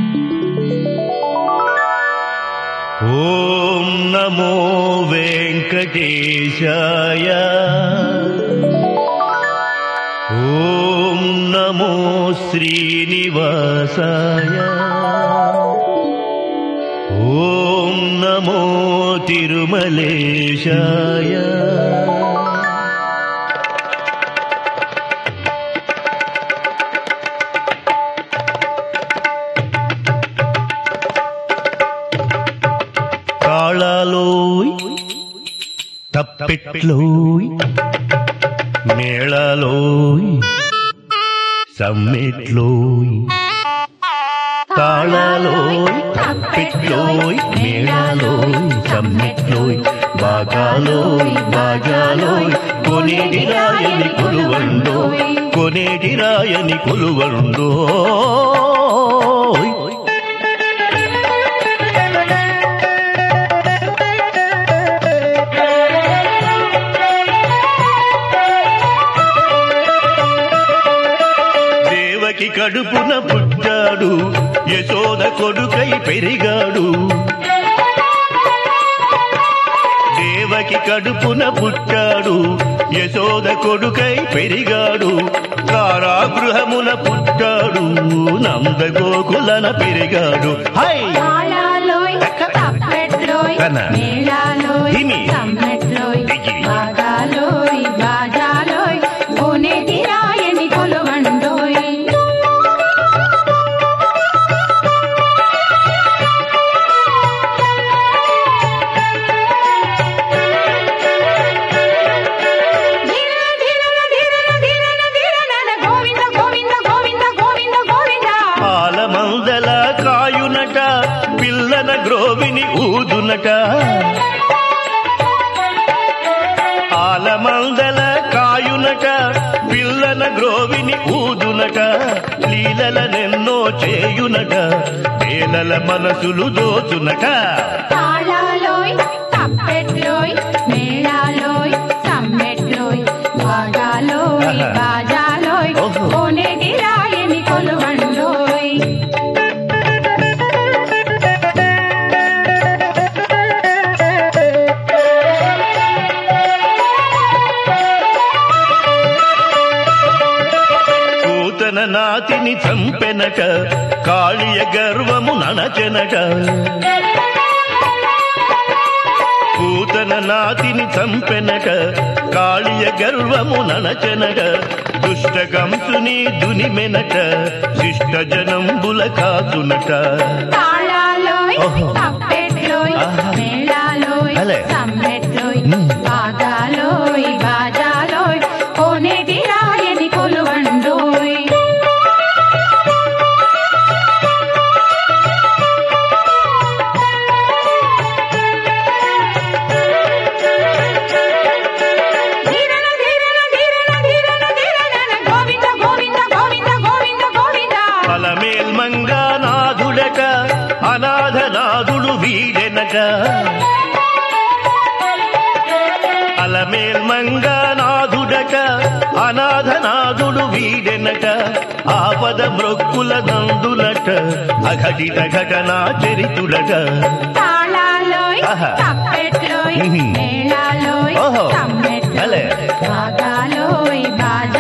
ఓం నమో వెంకటేశాయ ఓం నమో శ్రీనివాసాయ ఓం నమో తిరుమలేశాయ తాళాలోయ్ తప్పెట్లోయ్ మేళాలోయ్ సమ్మెట్లోయ్ తాళాలోయ్ తప్పెట్లోయ్ మేళాలోయ్ సమ్మెట్లోయ్ బాగాలోయ్ బాగాలోయ్ కొనేటి రాయని కొలువండోయ్ కొనేటి రాయని కొలువండోయ్ దేవకి కడుపున పుట్టాడు యశోద కొడుకై పెరిగాడు దేవకి కడుపున పుట్టాడు యశోద కొడుకై పెరిగాడు కారాగృహమున పుట్టాడు నందగోకులన పెరిగాడు హై తాళాలోయ్ తప్పెట్లోయ్ కన. మేళాలోయ్ హిమి. సమ్మెట్లోయ్ దిగి. బాగాలోయ్ బాజాలోయ్ కోనేటి రాయని కొలువండోయ్ ధీరన ధీరన ధీరన ధీరన ధీరన గోవింద గోవింద గోవింద గోవింద గోవింద పాలమందల కాయునట పిల్లన గ్రోవిని ఊదునట ఆలమందల కాయునట పిల్లన గ్రోవిని ఊదునట లీలలనెన్నో చేయునట వేలల మనసులు దోచునట తాళాలోయ్ తప్పెట్లోయ్ మేళాలోయ్ సమ్మెట్లోయ్ బాగాలోయ్ ఆహా. బాజాలోయ్ ఓహో. కోనేటి రాయని కొలువండోయ్ కూతన నాతిని చంపెనట కాళియ గర్వము ననచెనట పూతన నాతిని చంపెనట కాళియ గర్వము ననచెనట దుష్ట కంసుని దునిమెనట శిష్ట జనంబుల కాచునట తాళాలోయ్ ఓహో. తప్పెట్లోయ్ ఆహా. మేళాలోయ్ అలే. సమ్మెట్లోయ్ మ్. బాగాలోయ్ బాజాలోయ్ కోనేటి రాయని కొలువండోయ్ ధీరన ధీరన ధీరన ధీరన ధీరన గోవింద గోవింద గోవింద గోవింద గోవింద అలమేల్ మంగానాథుడట అనాథనాథుడు వీడెనట అలమేల్ మంగానాథుడట అనాథనాథుడు వీడెనట ఆపద మృక్కుల నందులట అఘటిత ఘటనా చరితుడట తాళాలోయ్ ఆహా. తప్పెట్లోయ్ మ్మ్. మేళాలోయ్ ఓహో. సమ్మెట్లోయ్ అలే. బాగాలోయ్ బాజా